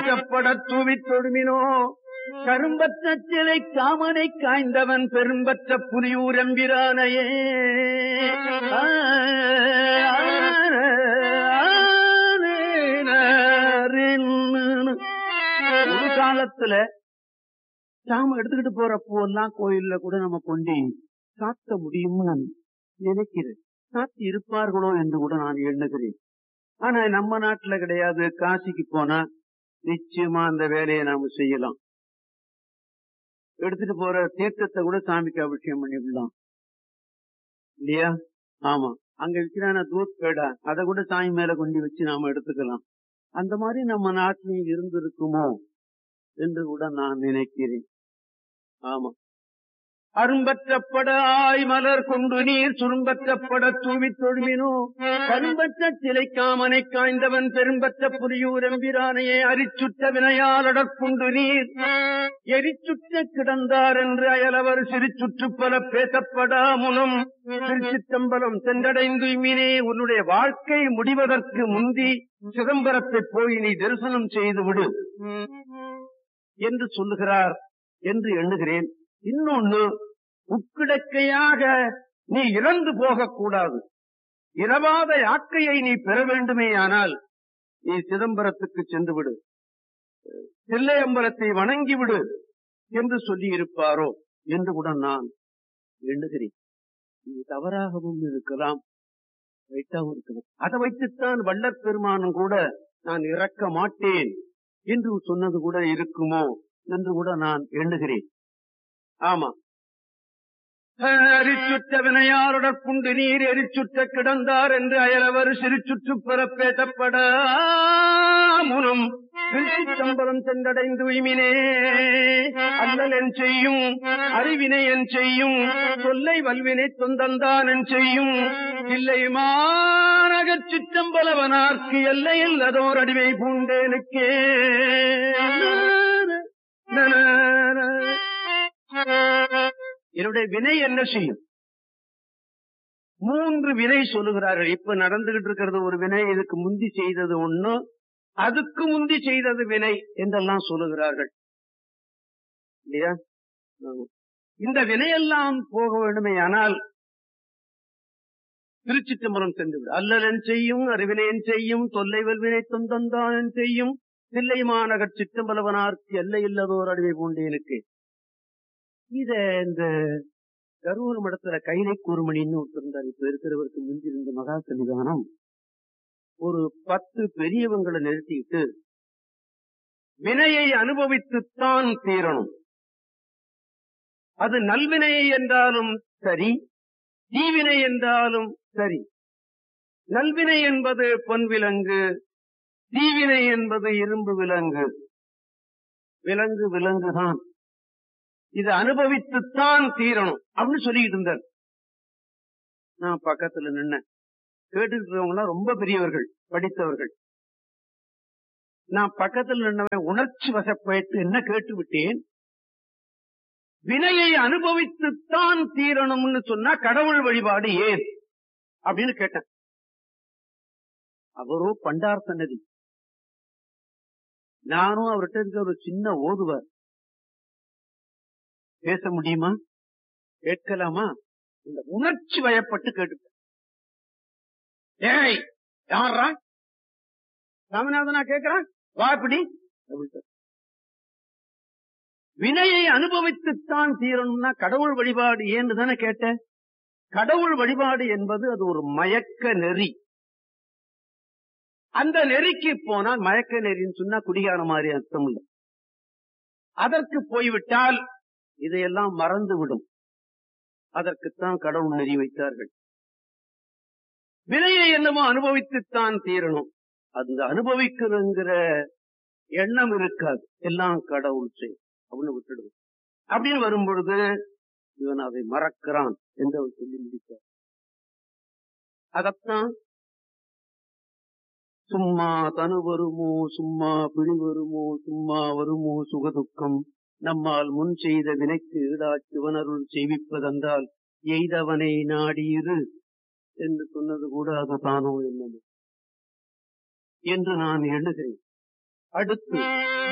பேசப்பட தூவித் தொழுமினோ கரும்பற்ற சிலை காமனை காய்ந்தவன் பெரும்பற்ற புலியூர் எம்பிரானையே ஒரு காலத்துல சாம எடுத்துக்கிட்டு போறப்போ எல்லாம் கோயில்ல கூட நம்ம கொண்டு சாத்த முடியும்னு நான் நினைக்கிறேன் சாத்தி இருப்பார்களோ என்று கூட நான் எண்ணுகிறேன் ஆனா நம்ம நாட்டுல கிடையாது காசிக்கு போனா நிச்சயமா அந்த வேலையை நாம செய்யலாம் எடுத்துட்டு போற தீர்த்தத்தை கூட சாமிக்கு அபிஷேகம் பண்ணிவிடலாம் இல்லையா ஆமா அங்க விற்கிறான தூத் பேடா அதை கூட சாமி மேல கொண்டு வச்சு நாம எடுத்துக்கலாம் அந்த மாதிரி நம்ம நாட்டிலையும் இருந்திருக்குமோ என்று கூட நான் நினைக்கிறேன் ஆமா அரும்பற்றப்பட ஆய் மலர் கொண்டு நீர் சுரும்பற்றப்பட தூவி தொழுமினோ கரும்பற்ற சிலை காமனை காய்ந்தவன் பெரும்பற்ற புலியூர் எம்பிரானையே அரிச்சுட்ட வினையாளடற்குண்டு நீர் எரிச்சுட்ட கிடந்தார் என்று அயலவர் சிரிச்சுற்று பல பேசப்படா முனம் திருச்சித்தம்பலம் சென்றடைந்து மீனே உன்னுடைய வாழ்க்கை முடிவதற்கு முந்தி சிதம்பரத்தை போய் நீ தரிசனம் செய்து விடு என்று சொல்லுகிறார் என்று எண்ணுகிறேன் இன்னொன்னு உக்கிடக்கையாக நீ இறந்து போகக்கூடாது இரவாத யாக்கையை நீ பெற வேண்டுமேயானால் நீ சிதம்பரத்துக்கு சென்று விடு தில்லையம்பலத்தை வணங்கி விடு என்று சொல்லி இருப்பாரோ என்று கூட நான் எண்ணுகிறேன் இது தவறாகவும் இருக்கலாம் ரைட்டாகவும் இருக்கலாம் அதை வைத்துத்தான் வள்ளற் பெருமானும் கூட நான் இறக்க மாட்டேன் என்று சொன்னது கூட இருக்குமோ என்று கூட நான் எண்ணுகிறேன் ஆமா எரிச்சுற்ற வினையாருடற்குண்டு நீர் எரிச்சுற்ற கிடந்தார் என்று அயலவர் சிரிச்சுற்று பெறப்பேட்டப்பட முனம் திருச்சித்தம்பலம் சென்றடைந்து உய்மினே அல்லல் என் செய்யும் அறிவினை என் செய்யும் சொல்லை வல்வினை தொந்தந்தான் என் செய்யும் இல்லை மாநகர் சிற்றம்பலவனார்க்கு எல்லையில் அதோர் அடிமை பூண்டேனுக்கே என்னுடைய வினை என்ன செய்யும் மூன்று வினை சொல்லுகிறார்கள் இப்ப நடந்துகிட்டு இருக்கிறது ஒரு வினை இதுக்கு முந்தி செய்தது ஒண்ணு அதுக்கு முந்தி செய்தது வினை என்றெல்லாம் சொல்லுகிறார்கள் இல்லையா ஆமா. இந்த வினையெல்லாம் போக வேண்டுமே ஆனால் திருச்சிற்றம்பலம் சென்று விடு அல்லலன் செய்யும் அறிவினையன் செய்யும் தொல்லை வல்வினை தொந்தந்தான் செய்யும் தில்லை மாநகர் சிற்றம்பலவனார்க்கு எல்லை இல்லதோர் அடிமை பூண்டேனுக்கு இத இந்த கரூர் மடத்துல கைலை கூர்மணின்னு ஒருத்தர் இருந்தார் இப்ப இருக்கிறவருக்கு முந்தி இருந்த மகா சன்னிதானம் ஒரு பத்து பெரியவங்களை நிறுத்திட்டு வினையை அனுபவித்துத்தான் தீரணும் அது நல்வினை என்றாலும் சரி தீவினை என்றாலும் சரி நல்வினை என்பது பொன் விலங்கு தீவினை என்பது இரும்பு விலங்கு விலங்கு விலங்குதான் இதை அனுபவித்துத்தான் தீரணும் அப்படின்னு சொல்லிட்டு இருந்தார் நான் பக்கத்துல நின்ன கேட்டுட்டு இருக்கவங்க ரொம்ப பெரியவர்கள் படித்தவர்கள் நான் பக்கத்தில் நின்னவன் உணர்ச்சி வசப்பட்டு என்ன கேட்டு விட்டேன் வினையை அனுபவித்துத்தான் தீரணும்னு சொன்னா கடவுள் வழிபாடு ஏன் அப்படின்னு கேட்டேன் அவரோ பண்டார் சன்னதி நானும் அவர்கிட்ட இருக்க ஒரு சின்ன ஓதுவார் பேச முடியுமா கேட்கலாமா இந்த உணர்ச்சி வயப்பட்டு கேட்டுட்டேன் ஏய் யாரா சாமிநாதனா கேட்கிறான் வா இப்படி அப்படின்ட்டு. வினையை அனுபவித்துத்தான் தீரணும்னா கடவுள் வழிபாடு ஏன்னு தானே கேட்ட கடவுள் வழிபாடு என்பது அது ஒரு மயக்க நெறி அந்த நெறிக்கு போனால் மயக்க நெறின்னு சொன்னா குடிகார மாதிரி அர்த்தம் இல்லை அதற்கு போய்விட்டால் இதையெல்லாம் மறந்து விடும் அதற்குத்தான் கடவுள் நெறி வைத்தார்கள் வினையை என்னமோ அனுபவித்துத்தான் தீரணும் அந்த அனுபவிக்கிறங்கிற எண்ணம் இருக்காது எல்லாம் கடவுள் செய் அப்படின்னு விட்டுடுவோம் அப்படின்னு வரும் பொழுது இவன் அதை மறக்கிறான் என்று அவர் சொல்லி முடித்தார் அதத்தான் சும்மா தனு வருமோ சும்மா பிடி வருமோ சும்மா வருமோ சுகதுக்கம் நம்மால் முன் செய்த வினைக்கு ஈடா சிவனருள் செய்விப்பதென்றால் எய்தவனை நாடியிரு என்று சொன்னது கூட அதுதானோ என்னமோ என்று நான் எண்ணுகிறேன் அடுத்து